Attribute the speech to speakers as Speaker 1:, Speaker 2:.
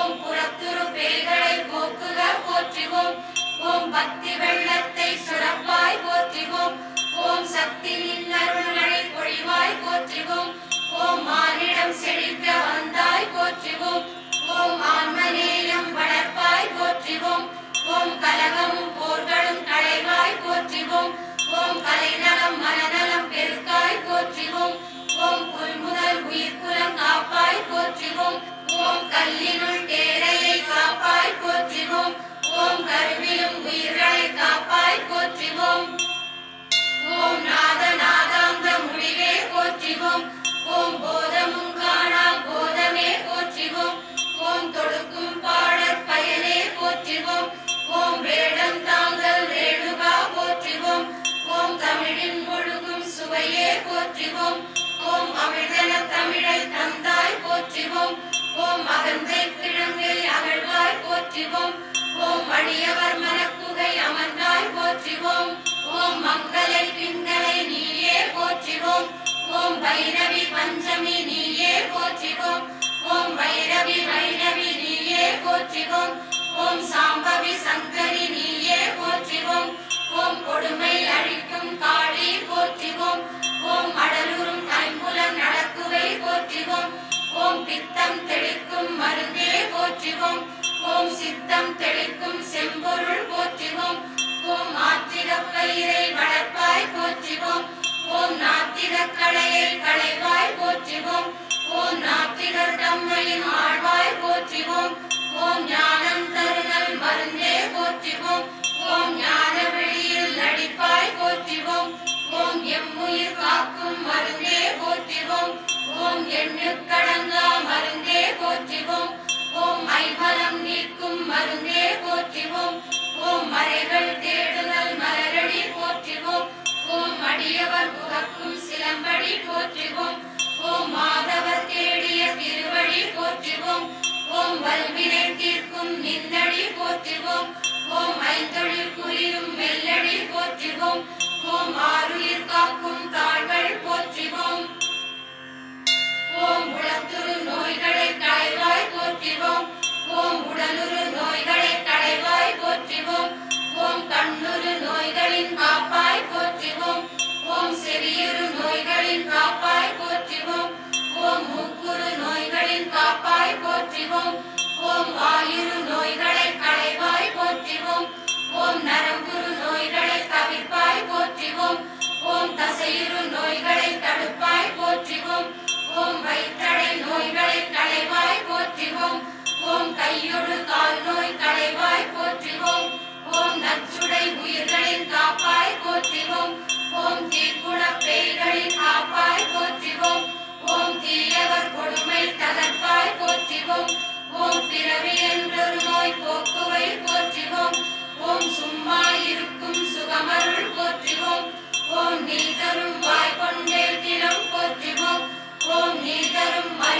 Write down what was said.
Speaker 1: ஓம் புறத்துரு பேய்களை போக்குக போற்றுவோம் ஓம் பக்தி வெள்ளத்தை சுரப்பாய் போற்றுவோம் ஓம் சக்தி நின்னருள் மழை பொழிவாய் போற்றுவோம் ஓம் மானிடம் செழிக்க வந்தாய் போற்றுவோம் ஓம் ஆன்மநேயம் வளர்ப்பாய் போற்றுவோம் ஓம் கலகமும் போர்களும் களைவாய் போற்றுவோம் ஓம் கலைநலம் மனநலம் பெருக்காய் போற்றுவோம் ஓம் புல்முதல் உயிர்க்குலம் காப்பாய் போற்றுவோம் ஓம் கல்லினுள் தேரையை காப்பாய் போற்றுவோம் ஓம் கருவிலும் உயிர்களை காப்பாய் போற்றுவோம் ஓம் நாத நாதாந்த முடிவே போற்றுவோம் ஓம் போதமும் காணா போதமே போற்றுவோம் ஓம் தொடுக்கும் பாடற் பயனே போற்றுவோம் ஓம் வேடம் தாங்கள் ரேணுகா போற்றுவோம் ஓம் தமிழின் முழுகும் சுவையே போற்றுவோம் ஓம் அமிழ்தன தமிழை தந்தாய் போற்றுவோம் ஓம் அகந்தை கிழங்கை அகழ்வாய் போற்றுவோம் ஓம் அடியவர் மனக்குகை அமர்ந்தாய் போற்றுவோம் ஓம் மங்களை பிங்களை நீயே போற்றுவோம் ஓம் பைரவி பஞ்சமி நீயே போற்றுவோம் ஓம் பைரவி வைரவி நீயே போற்றுவோம் ஓம் சாம்பவி சங்கரி நீயே போற்றுவோம் ஓம் கொடுமை அழிக்கும் காளி போற்றுவோம் ஓம் அடலூரும் ஐம்புலம் நடக்குவை போற்றுவோம் ஓம் பித்தம் தெளிக்கும் மருந்தே போற்றுவோம் ஓம் சித்தம் தெளிக்கும் செம்பொருள் போற்றுவோம் ஓம் ஆத்திர பயிரை வளர்ப்பாய் போற்றுவோம் ஓம் நாத்திர களையை களைவாய் போற்றுவோம் ஓம் நாத்திகர் தம்மையின் ஆழ்வாய் போற்றுவோம் ஓம் ஞானம் தருணல் மருந்தே போற்றுவோம் ஓம் ஞான வெளியில் நடிப்பாய் போற்றுவோம் ஓம் எம்முயிர் காக்கும் மருந்தே போற்றுவோம் ஓம் எண்ணுக்கடங்கா மருந்தே போற்றுவோம் ஓம் ஐம்பலம் நீக்கும் மருந்தே போற்றுவோம் ஓம் மறைகள் தேடுதல் மலரடி போற்றுவோம் ஓம் அடியவர் உகக்கும் சிலம்படி போற்றுவோம் ஓம் மாதவர் தேடிய திருவடி போற்றுவோம் ஓம் வல்வினை தீர்க்கும் நின்னடி போற்றுவோம் ஓம் ஐந்தொழில் புரியும் மெல்லடி போற்றுவோம் ஓம் ஆருயிர் காக்கும் தாள்கள் போற்றுவோம் ஓம் உளத்துரு நோய்களை களைவாய் போற்றுவோம் ஓம் உடலுறு நோய்களை களைவாய் போற்றுவோம் ஓம் கண்ணுறு நோய்களின் காப்பாய் போற்றுவோம் ஓம் செவியுறு நோய்களின் காப்பாய் போற்றுவோம் ஓம் மூக்குறு நோய்களின் காப்பாய் போற்றுவோம் ஓம் ஆயுரு நோய்களை களைவாய் போற்றுவோம் ஓம் நரம்புறு நோய்களை தவிர்ப்பாய் போற்றுவோம் ஓம் தசையுறு நோய்களை தடுப்பாய் போற்றுவோம் ஓம் வயிற்றடை நோய்களை களைவாய் போற்றுவோம் ஓம் கையொடு கால் நோய் களைவாய் போற்றுவோம் ஓம் நச்சுடை உயிர்களின் காப்பாய் போற்றுவோம் ஓம் தீக்குண பேய்களின் காப்பாய் போற்றுவோம் ஓம் தீயவர் கொடுமை தகர்ப்பாய் போற்றுவோம் ஓம் பிறவி என்றொரு நோய் போக்குவை போற்றுவோம் ஓம் சும்மா இருக்கும் சுகமருள் போற்றுவோம் ஓம் நீ தரும் வாய் கொண்டே தினம் போற்றுவோம் ஓம் நீ தரும்